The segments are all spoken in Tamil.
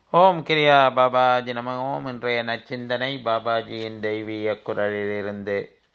ஓம் கிரியா பாபாஜி நம ஓம் இன்றைய நச்சிந்தனை பாபாஜியின் தெய்வீக குரலிலிருந்து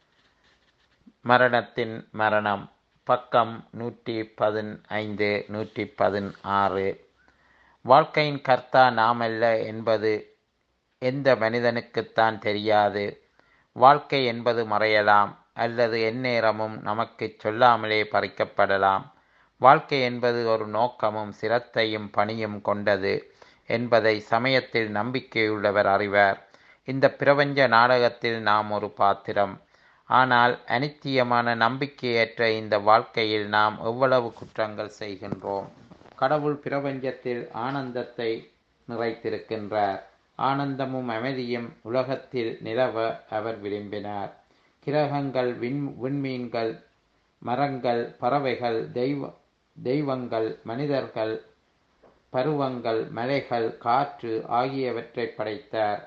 மரணத்தின் மரணம் பக்கம் நூற்றி பதினைந்து நூற்றி பதினாறு வாழ்க்கையின் கர்த்தா நாமல்ல என்பது எந்த மனிதனுக்குத்தான் தெரியாது வாழ்க்கை என்பது மறையலாம் அல்லது எந்நேரமும் நமக்கு சொல்லாமலே பறிக்கப்படலாம் வாழ்க்கை என்பது ஒரு நோக்கமும் சிரத்தையும் பணியும் கொண்டது என்பதை சமயத்தில் நம்பிக்கையுள்ளவர் அறிவார் இந்த பிரபஞ்ச நாடகத்தில் நாம் ஒரு பாத்திரம் ஆனால் அனித்தியமான நம்பிக்கையற்ற இந்த வாழ்க்கையில் நாம் எவ்வளவு குற்றங்கள் செய்கின்றோம் கடவுள் பிரபஞ்சத்தில் ஆனந்தத்தை நிறைத்திருக்கின்றார் ஆனந்தமும் அமைதியும் உலகத்தில் நிலவ அவர் விரும்பினார் கிரகங்கள் விண் விண்மீன்கள் மரங்கள் பறவைகள் தெய்வ தெய்வங்கள் மனிதர்கள் பருவங்கள் மலைகள் காற்று ஆகியவற்றை படைத்தார்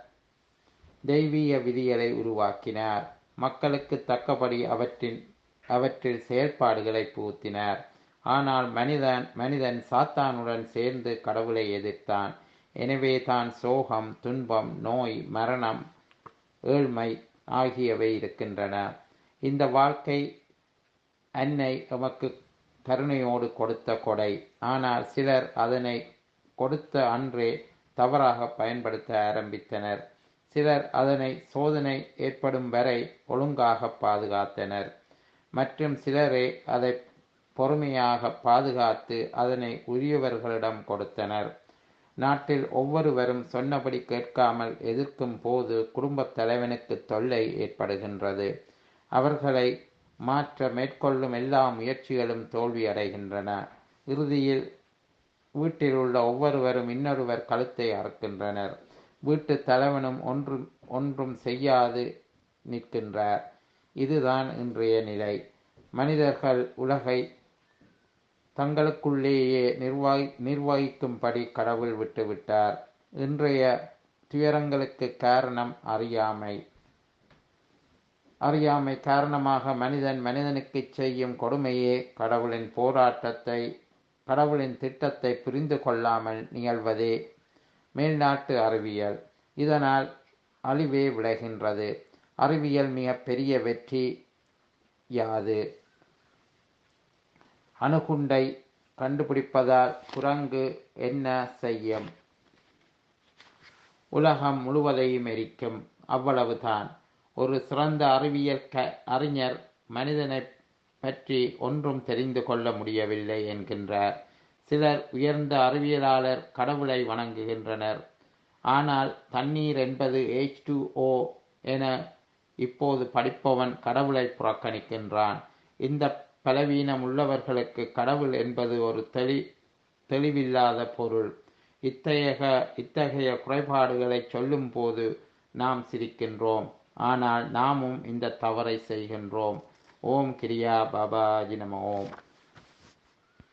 தெய்வீக விதிகளை உருவாக்கினார் மக்களுக்கு தக்கபடி அவற்றின் அவற்றில் செயல்பாடுகளை புகுத்தினார் ஆனால் மனிதன் மனிதன் சாத்தானுடன் சேர்ந்து கடவுளை எதிர்த்தான் எனவே தான் சோகம் துன்பம் நோய் மரணம் ஏழ்மை ஆகியவை இருக்கின்றன இந்த வாழ்க்கை அன்னை எமக்கு கருணையோடு கொடுத்த கொடை ஆனால் சிலர் அதனை கொடுத்த அன்றே தவறாக பயன்படுத்த ஆரம்பித்தனர் சிலர் அதனை சோதனை ஏற்படும் வரை ஒழுங்காக பாதுகாத்தனர் மற்றும் சிலரே அதை பொறுமையாக பாதுகாத்து அதனை உரியவர்களிடம் கொடுத்தனர் நாட்டில் ஒவ்வொருவரும் சொன்னபடி கேட்காமல் எதிர்க்கும் போது குடும்பத் தலைவனுக்கு தொல்லை ஏற்படுகின்றது அவர்களை மாற்ற மேற்கொள்ளும் எல்லா முயற்சிகளும் தோல்வியடைகின்றன இறுதியில் வீட்டில் உள்ள ஒவ்வொருவரும் இன்னொருவர் கழுத்தை அறுக்கின்றனர் வீட்டு தலைவனும் ஒன்றும் ஒன்றும் செய்யாது நிற்கின்றார் இதுதான் இன்றைய நிலை மனிதர்கள் உலகை தங்களுக்குள்ளேயே நிர்வாகி நிர்வகிக்கும்படி கடவுள் விட்டுவிட்டார் இன்றைய துயரங்களுக்கு காரணம் அறியாமை அறியாமை காரணமாக மனிதன் மனிதனுக்கு செய்யும் கொடுமையே கடவுளின் போராட்டத்தை கடவுளின் திட்டத்தை புரிந்து கொள்ளாமல் நிகழ்வதே மேல்நாட்டு அறிவியல் இதனால் அழிவே விளைகின்றது அறிவியல் மிக பெரிய வெற்றி யாது அணுகுண்டை கண்டுபிடிப்பதால் குரங்கு என்ன செய்யும் உலகம் முழுவதையும் எரிக்கும் அவ்வளவுதான் ஒரு சிறந்த அறிவியல் க அறிஞர் மனிதனை பற்றி ஒன்றும் தெரிந்து கொள்ள முடியவில்லை என்கின்றார் சிலர் உயர்ந்த அறிவியலாளர் கடவுளை வணங்குகின்றனர் ஆனால் தண்ணீர் என்பது எச் டூ ஓ என இப்போது படிப்பவன் கடவுளை புறக்கணிக்கின்றான் இந்த பலவீனம் உள்ளவர்களுக்கு கடவுள் என்பது ஒரு தெளி தெளிவில்லாத பொருள் இத்தகைய இத்தகைய குறைபாடுகளை சொல்லும் போது நாம் சிரிக்கின்றோம் ஆனால் நாமும் இந்த தவறை செய்கின்றோம் ஓம் கிரியா பாபாஜி நம ஓம்